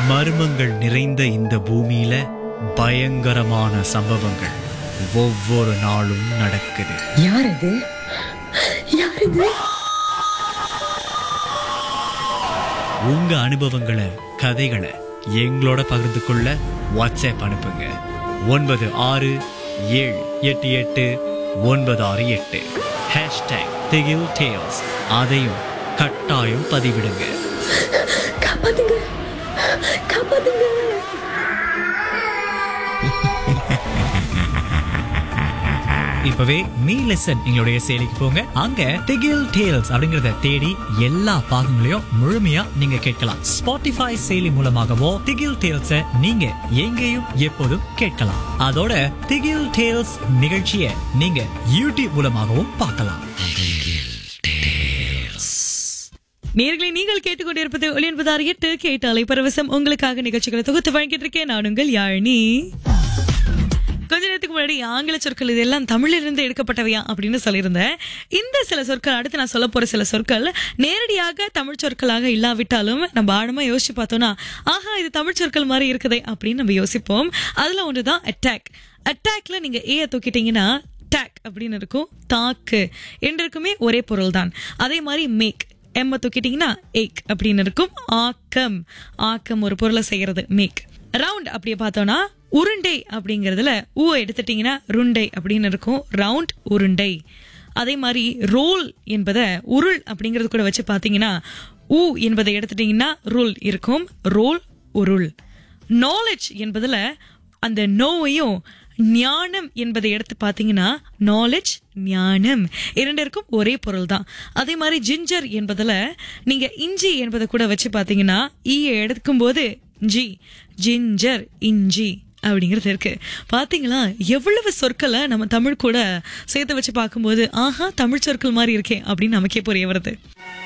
மர்மங்கள் நிறைந்த இந்த பூமியில பயங்கரமான சம்பவங்கள் ஒவ்வொரு நாளும் நடக்குது யார் இது யார் இது உங்க அனுபவங்களை கதைகளை எங்களோட பகிர்ந்து கொள்ள வாட்ஸ்அப் அனுப்புங்க ஒன்பது ஆறு ஏழு எட்டு எட்டு ஒன்பது ஆறு எட்டு ஹேஷ்டேக் திகில் டேல்ஸ் அதையும் கட்டாயம் பதிவிடுங்க காப்பாத்துங்க காப்பாத்துங்க இப்பவே மீ லெசன் எங்களுடைய செயலிக்கு போங்க அங்க திகில் டேல்ஸ் அப்படிங்கறத தேடி எல்லா பாகங்களையும் முழுமையா நீங்க கேட்கலாம் ஸ்பாட்டிஃபை செயலி மூலமாகவோ திகில் டேல்ஸ நீங்க எங்கேயும் எப்போதும் கேட்கலாம் அதோட திகில் டேல்ஸ் நிகழ்ச்சியை நீங்க யூடியூப் மூலமாகவும் பார்க்கலாம் நேர்களை நீங்கள் கேட்டுக்கொண்டிருப்பது ஒளி என்பதார் எட்டு கேட்டாலை பரவசம் உங்களுக்காக நிகழ்ச்சிகளை தொகுத்து வழங்கிட்டு இருக்கேன் நான் உங்கள் யாழினி கொஞ்ச நேரத்துக்கு முன்னாடி ஆங்கில சொற்கள் இதெல்லாம் தமிழிலிருந்து எடுக்கப்பட்டவையா அப்படின்னு சொல்லியிருந்தேன் இந்த சில சொற்கள் அடுத்து நான் சொல்ல போற சில சொற்கள் நேரடியாக தமிழ் சொற்களாக இல்லாவிட்டாலும் நம்ம ஆழமா யோசிச்சு பார்த்தோம்னா ஆஹா இது தமிழ் சொற்கள் மாதிரி இருக்குதே அப்படின்னு நம்ம யோசிப்போம் அதுல ஒன்றுதான் அட்டாக் அட்டாக்ல நீங்க ஏ தூக்கிட்டீங்கன்னா டேக் அப்படின்னு இருக்கும் தாக்கு என்றிருக்குமே ஒரே பொருள் தான் அதே மாதிரி மேக் எம்ம தூக்கிட்டீங்கன்னா ஏக் அப்படின்னு இருக்கும் ஆக்கம் ஆக்கம் ஒரு பொருளை செய்யறது மேக் ரவுண்ட் அப்படியே பார்த்தோம்னா உருண்டை அப்படிங்கறதுல ஊ எடுத்துட்டீங்கன்னா ருண்டை அப்படின்னு இருக்கும் ரவுண்ட் உருண்டை அதே மாதிரி ரோல் என்பதை உருள் அப்படிங்கறது கூட வச்சு பார்த்தீங்கன்னா ஊ என்பதை எடுத்துட்டீங்கன்னா ருள் இருக்கும் ரோல் உருள் நாலேஜ் என்பதுல அந்த நோவையும் ஞானம் என்பதை எடுத்து பார்த்தீங்கன்னா நாலேஜ் ஞானம் இரண்டிற்கும் ஒரே பொருள் தான் அதே மாதிரி ஜிஞ்சர் என்பதுல நீங்க இஞ்சி என்பதை கூட வச்சு பார்த்தீங்கன்னா ஈயை எடுக்கும் போது ஜி ஜிஞ்சர் இஞ்சி அப்படிங்கிறது இருக்கு பாத்தீங்களா எவ்வளவு சொற்களை நம்ம தமிழ் கூட சேர்த்து வச்சு பார்க்கும்போது ஆஹா தமிழ் சொற்கள் மாதிரி இருக்கே அப்படின்னு நமக்கே புரிய வருது